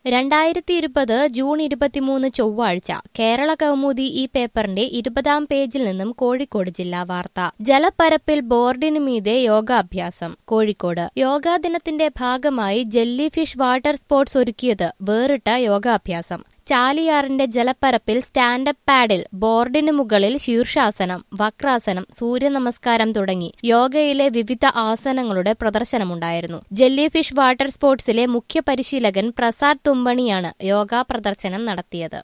രണ്ടായിരത്തി ഇരുപത് ജൂൺ ഇരുപത്തിമൂന്ന് ചൊവ്വാഴ്ച കേരള കൗമുദി ഈ പേപ്പറിന്റെ ഇരുപതാം പേജിൽ നിന്നും കോഴിക്കോട് ജില്ലാ വാർത്ത ജലപ്പരപ്പിൽ ബോർഡിനു മീതെ യോഗാഭ്യാസം കോഴിക്കോട് യോഗാ ദിനത്തിന്റെ ഭാഗമായി ജെല്ലി ഫിഷ് വാട്ടർ സ്പോർട്സ് ഒരുക്കിയത് വേറിട്ട യോഗാഭ്യാസം ചാലിയാറിന്റെ ജലപ്പരപ്പിൽ സ്റ്റാൻഡപ്പ് പാഡിൽ ബോർഡിന് മുകളിൽ ശീർഷാസനം വക്രാസനം സൂര്യനമസ്കാരം തുടങ്ങി യോഗയിലെ വിവിധ ആസനങ്ങളുടെ പ്രദർശനമുണ്ടായിരുന്നു ജെല്ലി ഫിഷ് വാട്ടർ സ്പോർട്സിലെ മുഖ്യ പരിശീലകൻ പ്രസാദ് തുമ്പണിയാണ് യോഗാ പ്രദർശനം നടത്തിയത്